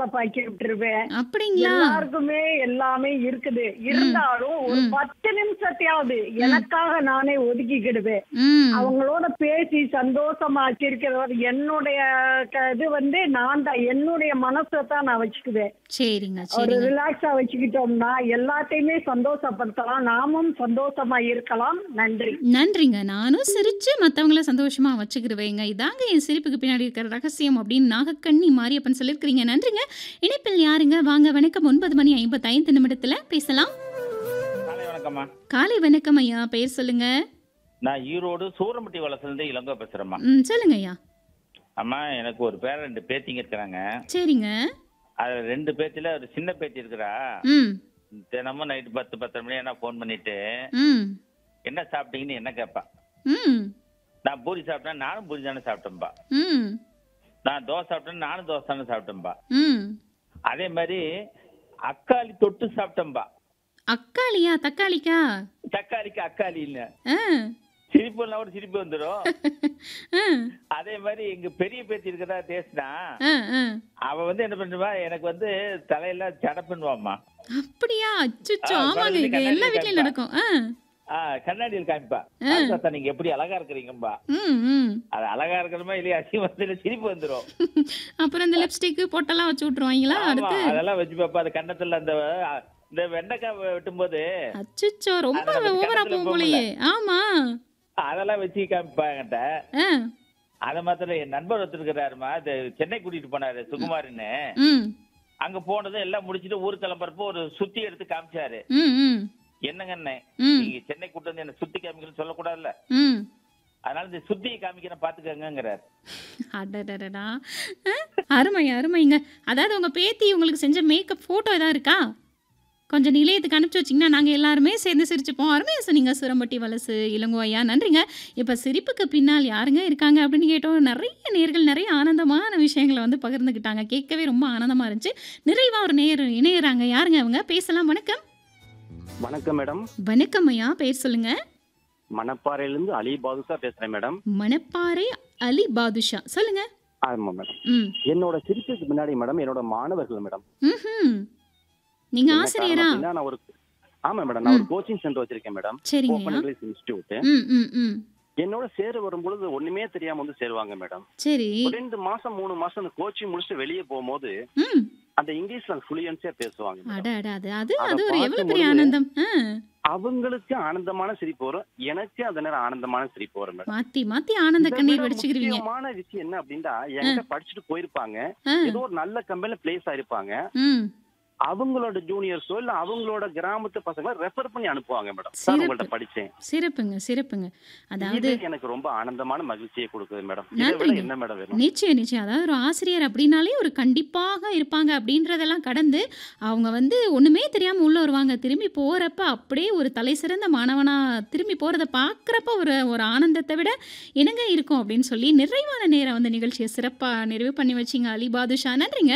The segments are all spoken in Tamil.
பாக்கி விட்டுருவேன் அப்படிங்களா எல்லாருக்குமே எல்லாமே இருக்குது இருந்தாலும் ஒரு பத்து நிமிஷத்தையாவது எனக்காக நானே ஒதுக்கிக்கிடுவேன் ம் அவங்களோட பேசி சந்தோஷமா வச்சிருக்கிறது என்னுடைய க- இது வந்து நான் தான் என்னுடைய மனசை தான் நான் வச்சுக்குவேன் சரிங்க ஒரு சரிங்க ரிலாக்ஸா வச்சுக்கிட்டோம்னா எல்லாத்தையுமே சந்தோஷப்படுத்தலாம் நாமும் சந்தோஷமா இருக்கலாம் நன்றி நன்றிங்க நானும் சிரிச்சு மற்றவங்கள சந்தோஷமா வச்சுக்கிருவேங்க இதாங்க என் சிரிப்புக்கு பின்னாடி இருக்கிற ரகசியம் அப்படின்னு நாகக்கண்ணி மாரியப்பன் சொல்லியிருக்கிறீங்க நன்றிங்க இணைப்பில் யாருங்க வாங்க வணக்கம் ஒன்பது மணி ஐம்பத்தைந்து நிமிடத்துல பேசலாம் காலை வணக்கம்மா காலை வணக்கம் ஐயா பெயர் சொல்லுங்க நான் ஈரோடு சூரம்பட்டி வளசுலேருந்து இளங்கோ பேசுறேம்மா ம் சொல்லுங்க ஐயா அம்மா எனக்கு ஒரு பேர ரெண்டு பேத்திங்க இருக்கிறாங்க சரிங்க அதுல ரெண்டு பேத்தில ஒரு சின்ன பேத்தி இருக்கிறா ம் தினமும் நைட்டு பத்து பத்தரை மணி என்ன ஃபோன் பண்ணிட்டு ம் என்ன சாப்பிட்டீங்கன்னு என்ன கேட்பா ம் நான் பூரி சாப்பிட்டேன் நானும் பூரி தானே சாப்பிட்டேன்பா ம் நான் தோசை சாப்பிட்டேன் நானும் தோசை தானே சாப்பிட்டேன்பா ம் அதே மாதிரி அக்காளி தொட்டு சாப்பிட்டேன்பா அக்காளியா தக்காளிக்கா தக்காளிக்கு அக்காளி இல்ல ஆ சிரிப்பு எல்லாம் கூட சிரிப்பு வந்துடும் ஆ அதே மாதிரி எங்க பெரிய பேத்தி இருக்கிறதா பேசினா ஆ ஆ அவ வந்து என்ன பண்ணுவா எனக்கு வந்து தலையெல்லாம் ஜடப்புன்னுவாம்மா அப்படியா அச்சுச்சோ ஆ, ஆமாங்க குழந்தைக்கு இது எல்லா கண்ணாடி வீட்லயும் காமிப்பா. நடக்கும் ஆ ஆ கண்ணாடியில் காமிப்பா தாத்தா நீங்க எப்படி அழகா இருக்கிறீங்கம்பா ம் ம் அது அழகா இருக்கிறமா இல்லையா அசிங்க வந்து சிரிப்பு வந்துரும் அப்புறம் இந்த லிப்ஸ்டிக் பொட்டெல்லாம் வச்சு விட்டுருவாங்களா ஆமா, அடுத்து அதெல்லாம் வச்சு பாப்பா அது கண்ணத்துல அந்த இந்த வெண்டைக்காய் வெட்டும்போது அச்சுச்சோ ரொம்ப அது நம்ம ஓவரா கண்ணத்துல போகும் போலயே ஆமா அதெல்லாம் வச்சு காமிப்பா என்கிட்ட ஆ அத மாத்திரம் என் நண்பர் ஒருத்தர் இருக்கிறாருமா அது சென்னை கூட்டிட்டு போனாரு சுகுமார்னு ம் அங்க போனதும் எல்லாம் முடிச்சிட்டு ஊர் கிளம்புறப்போ ஒரு சுத்தி எடுத்து காமிச்சாரு ம் ம் என்னங்க அண்ணே ம் நீங்க சென்னை கூட்டு வந்து என்ன சுத்தி காமிக்கணும்னு சொல்லக்கூடாதுல்ல ம் அதனால இந்த சுத்தியை காமிக்கிறேன் பாத்துக்கங்கிறாரு அடடடடா ஆ, அருமை அருமைங்க அதாவது உங்க பேத்தி உங்களுக்கு செஞ்ச மேக்கப் ஃபோட்டோ ஏதாவது இருக்கா கொஞ்சம் நிலையத்துக்கு அனுப்பிச்சு வச்சிங்கன்னா நாங்கள் எல்லாருமே சேர்ந்து சிரிச்சுப்போம் அருமையாக சொன்னீங்க சுரம்பட்டி வலசு இளங்கோ ஐயா நன்றிங்க இப்போ சிரிப்புக்கு பின்னால் யாருங்க இருக்காங்க அப்படின்னு கேட்டோம் நிறைய நேர்கள் நிறைய ஆனந்தமான விஷயங்களை வந்து பகிர்ந்துக்கிட்டாங்க கேட்கவே ரொம்ப ஆனந்தமாக இருந்துச்சு நிறைவாக ஒரு நேர் இணையறாங்க யாருங்க அவங்க பேசலாம் வணக்கம் வணக்கம் மேடம் வணக்கம் ஐயா பேர் சொல்லுங்க மணப்பாறையிலிருந்து அலி பாதுஷா பேசுறேன் மேடம் மணப்பாறை அலி பாதுஷா சொல்லுங்க ஆமா மேடம் ம் என்னோட சிரிப்புக்கு முன்னாடி மேடம் என்னோட மாணவர்கள் மேடம் ம் நீங்க என்ன ஆசிரியரா காரணம் அப்படின்னா, நான் ஒரு ஆமா மேடம் நான் ஒரு கோச்சிங் சென்டர் வச்சிருக்கேன் மேடம் சரிங்க ஓப்பன் ஐயா இங்கிலீஷ் இன்ஸ்டியூட் ம் ம் ம் என்னோட சேர வரும்பொழுது ஒண்ணுமே தெரியாம வந்து சேருவாங்க மேடம் சரி ஒரு ரெண்டு மாசம் மூணு மாசம் அந்த கோச்சிங் முடிச்சுட்டு வெளியே போகும்போது ம் அந்த இங்கிலீஷ்ல ஃப்ளூயன்ஸியா பேசுவாங்க அட மேடம். அட அது அது அத அது ஒரு எவ்வளவு பெரிய பார்க்கும்பொழுது- ஆனந்தம் ஆ, அவங்களுக்கு ஆனந்தமான சிரிப்பு வரும் எனக்கு அந்த நேரம் ஆனந்தமான சிரிப்பு வரும் மேடம் மாத்தி மாத்தி ஆனந்த இதை கண்ணீர் விட வடிச்சுக்கிருவீங்க முக்கியமான விஷயம் என்ன அப்படின்னா என்கிட்ட படிச்சுட்டு போயிருப்பாங்க ஆ, ஏதோ ஒரு நல்ல கம்பெனில பிளேஸ் ஆயிருப்பாங்க ம் அவங்களோட ஜூனியர்ஸோ இல்ல அவங்களோட கிராமத்து பசங்களை ரெஃபர் பண்ணி அனுப்புவாங்க மேடம் சார் சிறப்பு. உங்கள்ட்ட படிச்சேன் சிறப்புங்க சிறப்புங்க அதாவது இது எனக்கு ரொம்ப ஆனந்தமான மகிழ்ச்சியை கொடுக்குது மேடம் இதை விட நன்றிங்க. என்ன மேடம் வேணும் நிச்சயம் நிச்சயம் அதாவது ஒரு ஆசிரியர் அப்படின்னாலே ஒரு கண்டிப்பாக இருப்பாங்க அப்படின்றதெல்லாம் கடந்து அவங்க வந்து ஒண்ணுமே தெரியாம உள்ள வருவாங்க திரும்பி போறப்ப அப்படியே ஒரு தலை சிறந்த மாணவனா திரும்பி போறத பார்க்குறப்ப ஒரு ஒரு ஆனந்தத்தை விட என்னங்க இருக்கும் அப்படின்னு சொல்லி நிறைவான நேரம் வந்து நிகழ்ச்சியை சிறப்பா நிறைவு பண்ணி வச்சிங்க அலி பாதுஷா நன்றிங்க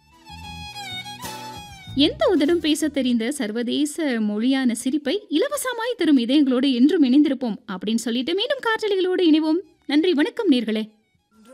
எந்த உதடும் பேச தெரிந்த சர்வதேச மொழியான சிரிப்பை இலவசமாய் தரும் இதயங்களோடு என்றும் இணைந்திருப்போம் அப்படின்னு சொல்லிட்டு மீண்டும் காற்றலிகளோடு இணைவோம் நன்றி வணக்கம் நேர்களே